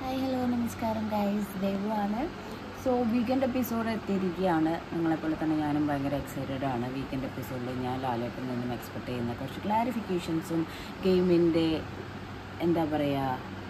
hi hello നമസ്കാരം guys ദേവുവാണ് so weekend episode എത്തിയിരിക്കുകയാണ് നിങ്ങളെപ്പോലെ തന്നെ ഞാനും ഭയങ്കര എക്സൈറ്റഡ് ആണ് വീക്കെൻഡ് എപ്പിസോഡിൽ ഞാൻ ലാലേട്ടിൽ നിന്നും എക്സ്പെക്ട് ചെയ്യുന്ന കുറച്ച് ക്ലാരിഫിക്കേഷൻസും ഗെയിമിൻ്റെ എന്താ പറയുക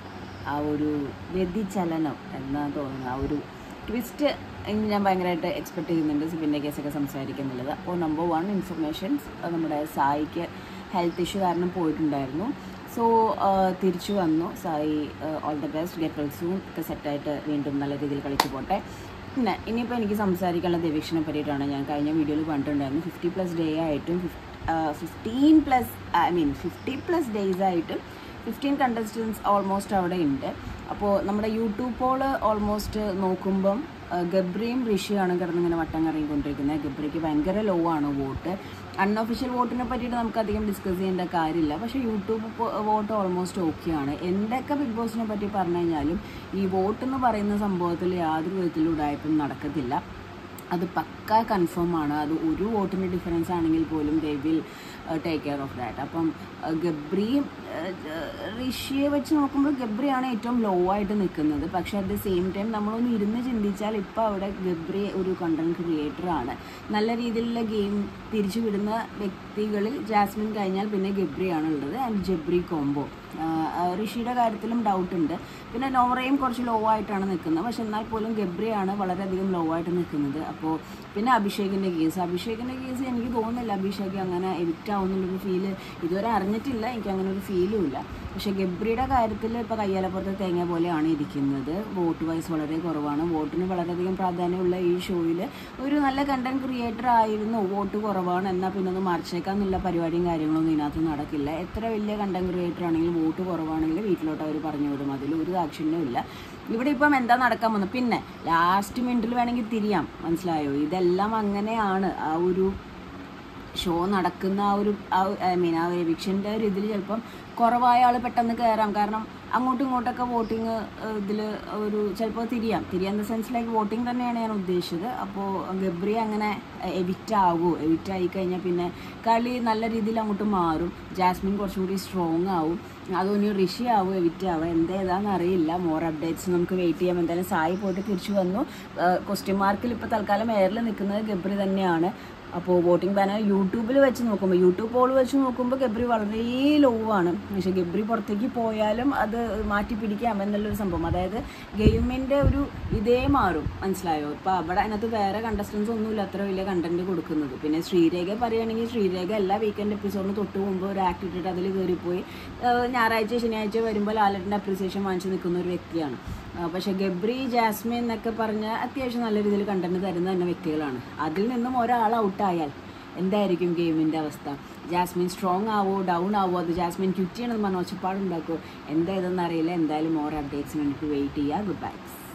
ആ ഒരു വ്യതിചലനം എന്നാ തോന്നുന്നു ആ ഒരു ട്വിസ്റ്റ് ഞാൻ ഭയങ്കരമായിട്ട് എക്സ്പെക്ട് ചെയ്യുന്നുണ്ട് സിബിൻ്റെ കേസൊക്കെ സംസാരിക്കുന്നുള്ളത് അപ്പോൾ നമ്പർ വൺ ഇൻഫർമേഷൻസ് നമ്മുടെ സായിക്ക് ഹെൽത്ത് ഇഷ്യൂ കാരണം പോയിട്ടുണ്ടായിരുന്നു സോ തിരിച്ചു വന്നു Sai all the best get well soon ഒക്കെ സെറ്റായിട്ട് വീണ്ടും നല്ല രീതിയിൽ കളിച്ചു പോട്ടെ പിന്നെ ഇനിയിപ്പോൾ എനിക്ക് സംസാരിക്കാനുള്ള ദേവീക്ഷനെ പറ്റിയിട്ടാണ് ഞാൻ കഴിഞ്ഞ വീഡിയോയിൽ കണ്ടിട്ടുണ്ടായിരുന്നു ഫിഫ്റ്റി പ്ലസ് ഡേ ആയിട്ടും fifteen plus I mean fifty plus days ആയിട്ടും ഫിഫ്റ്റീൻ കണ്ടസ്റ്റൻസ് ഓൾമോസ്റ്റ് അവിടെ ഉണ്ട് അപ്പോൾ നമ്മുടെ യൂട്യൂബ് പോൾ ഓൾമോസ്റ്റ് നോക്കുമ്പം ആ, ഗബ്രിയും ഋഷിയാണ് കിടന്നിങ്ങനെ വട്ടം കറങ്ങിക്കൊണ്ടിരിക്കുന്നത് ഗബ്രിക്ക് ഭയങ്കര ലോ ആണ് വോട്ട് അൺഒഫീഷ്യൽ വോട്ടിനെ പറ്റിയിട്ട് നമുക്ക് അധികം ഡിസ്കസ് ചെയ്യേണ്ട കാര്യമില്ല പക്ഷേ യൂട്യൂബ് വോട്ട് ഓൾമോസ്റ്റ് ഓക്കെയാണ് എന്തൊക്കെ ബിഗ് ബോസിനെ പറ്റി പറഞ്ഞു കഴിഞ്ഞാലും ഈ വോട്ട് എന്ന് പറയുന്ന സംഭവത്തിൽ യാതൊരു വിധത്തിലും ഉടായ്പും നടക്കത്തില്ല അത് പക്ക കൺഫേം ആണ് അത് ഒരു വോട്ടിൻ്റെ ഡിഫറൻസ് ആണെങ്കിൽ പോലും they will take care of that അപ്പം uh, ഗബ്രിയും uh, uh, ഋഷിയെ വെച്ച് നോക്കുമ്പോൾ ഗബ്രിയാണ് ഏറ്റവും ലോ ആയിട്ട് നിൽക്കുന്നത് പക്ഷേ അറ്റ് ദ സെയിം ടൈം നമ്മളൊന്ന് ഇരുന്ന് ചിന്തിച്ചാൽ ഇപ്പോൾ അവിടെ ഗബ്രി ഒരു കണ്ടന്റ് ക്രിയേറ്റർ ആണ് നല്ല രീതിയിലുള്ള ഗെയിം തിരിച്ചു വിടുന്ന വ്യക്തികളിൽ ജാസ്മിൻ കഴിഞ്ഞാൽ പിന്നെ ഗബ്രിയാണ് ഉള്ളത് ആൻഡ് ജബ്രി കോംബോ ഋഷിയുടെ കാര്യത്തിലും ഡൗട്ട് ഉണ്ട് പിന്നെ നോറയും കുറച്ച് ലോ ആയിട്ടാണ് നിൽക്കുന്നത് പക്ഷെ എന്നാൽ പോലും ഗബ്രിയാണ് വളരെയധികം ലോ ആയിട്ട് നിൽക്കുന്നത് അപ്പോൾ പിന്നെ അഭിഷേകിൻ്റെ കേസ് അഭിഷേകിൻ്റെ കേസ് എനിക്ക് തോന്നുന്നില്ല അഭിഷേക് അങ്ങനെ എവിക്റ്റ് ആവുന്നുള്ളൊരു ഫീല് ഇതുവരെ അറിഞ്ഞിട്ടില്ല എനിക്ക് അങ്ങനെ ഒരു ഫീലും ഇല്ല പക്ഷേ ഗബ്രിയുടെ കാര്യത്തിൽ ഇപ്പോൾ കയ്യാലപ്പുറത്ത് തേങ്ങ പോലെയാണ് ഇരിക്കുന്നത് വോട്ട് വൈസ് വളരെ കുറവാണ് വോട്ടിന് വളരെയധികം പ്രാധാന്യമുള്ള ഈ ഷോയിൽ ഒരു നല്ല കണ്ടന്റ് ക്രിയേറ്റർ ആയിരുന്നു വോട്ട് കുറവാണ് എന്നാൽ പിന്നെ ഒന്ന് മറിച്ചേക്കാന്നുള്ള പരിപാടിയും കാര്യങ്ങളൊന്നും ഇതിനകത്ത് നടക്കില്ല എത്ര വലിയ കണ്ടന്റ് ക്രിയേറ്റർ ആണെങ്കിലും വോട്ട് കുറവാണെങ്കിൽ വീട്ടിലോട്ട് അവർ പറഞ്ഞു വിടും അതിൽ ഒരു ദാക്ഷിണ്യവും ഇല്ല ഇവിടെ ഇപ്പം എന്താ നടക്കാൻ പോകുന്നത് പിന്നെ ലാസ്റ്റ് മിനിറ്റിൽ വേണമെങ്കിൽ തിരിയാം മനസ്സിലായോ ഇതെല്ലാം അങ്ങനെയാണ് ആ ഒരു ഷോ നടക്കുന്ന ആ ഒരു ഐ മീൻ ആ ഒരു എവിക്ഷൻ്റെ ഒരു ഇതിൽ ചിലപ്പം കുറവായ ആൾ പെട്ടെന്ന് കയറാം കാരണം അങ്ങോട്ടും ഇങ്ങോട്ടൊക്കെ വോട്ടിങ് ഇതിൽ ഒരു ചിലപ്പോൾ തിരിയാം തിരിയാൻ ദ സെൻസിലേക്ക് വോട്ടിംഗ് തന്നെയാണ് ഞാൻ ഉദ്ദേശിച്ചത് അപ്പോൾ ഗബ്രി അങ്ങനെ എവിക്റ്റ് ആകുമോ എവിക്റ്റ് ആയി കഴിഞ്ഞാൽ പിന്നെ കളി നല്ല രീതിയിൽ അങ്ങോട്ട് മാറും ജാസ്മിൻ കുറച്ചും കൂടി സ്ട്രോങ് ആവും അതൊന്ന് ഋഷി ആവും എവിക്റ്റ് ആവും എന്തേതാണെന്ന് അറിയില്ല മോർ അപ്ഡേറ്റ്സ് നമുക്ക് വെയിറ്റ് ചെയ്യാം എന്തായാലും സായി പോയിട്ട് തിരിച്ചു വന്നു ക്വസ്റ്റ്യൻ മാർക്കിൽ ഇപ്പോൾ തൽക്കാലം എയറിൽ നിൽക്കുന്നത് ഗബ്രി തന്നെയാണ് അപ്പോൾ വോട്ടിംഗ് പാനൽ യൂട്യൂബിൽ വെച്ച് നോക്കുമ്പോൾ യൂട്യൂബ് പോൾ വെച്ച് നോക്കുമ്പോൾ ഗബ്രി വളരെ ലോ ആണ് പക്ഷേ ഗബ്രി പുറത്തേക്ക് പോയാലും അത് മാറ്റി പിടിക്കാം എന്നുള്ളൊരു സംഭവം അതായത് ഗെയിമിൻ്റെ ഒരു ഇതേ മാറും മനസ്സിലായോ ഇപ്പോൾ അവിടെ അതിനകത്ത് വേറെ കണ്ടസ്റ്റൻസ് ഒന്നുമില്ല അത്ര വലിയ കണ്ടന്റ് കൊടുക്കുന്നത് പിന്നെ ശ്രീരേഖ പറയുകയാണെങ്കിൽ ശ്രീരേഖ എല്ലാ വീക്കെൻഡ് എപ്പിസോഡിന് തൊട്ട് മുമ്പ് ഒരു ആക്ട് ഇട്ടിട്ട് അതിൽ കയറിപ്പോയി ഏഹ് ഞായറാഴ്ച ശനിയാഴ്ച വരുമ്പോൾ ലാലറ്റിൻ്റെ അപ്രിസിയേഷൻ വാങ്ങിച്ച് നിൽക്കുന്ന ഒരു വ്യക്തിയാണ് ആ, പക്ഷേ ഗബ്രി ജാസ്മിൻ എന്നൊക്കെ പറഞ്ഞ അത്യാവശ്യം നല്ല രീതിയിൽ കണ്ടന്റ് തരുന്ന തന്നെ വ്യക്തികളാണ് അതിൽ നിന്നും ഒരാൾ ഔട്ടായാൽ എന്തായിരിക്കും ഗെയിമിൻ്റെ അവസ്ഥ ജാസ്മിൻ സ്ട്രോങ് ആവോ ഡൗൺ ആവോ അത് ജാസ്മിൻ ക്വിറ്റ് ചെയ്യണമെന്ന് പറഞ്ഞ ഒച്ചപ്പാടുണ്ടാക്കുമോ എന്താ ഇതെന്ന് അറിയില്ല എന്തായാലും മോർ അപ്ഡേറ്റ്സിന് വേണ്ടിയിട്ട് വെയിറ്റ് ചെയ്യുക ഗുഡ് ബൈ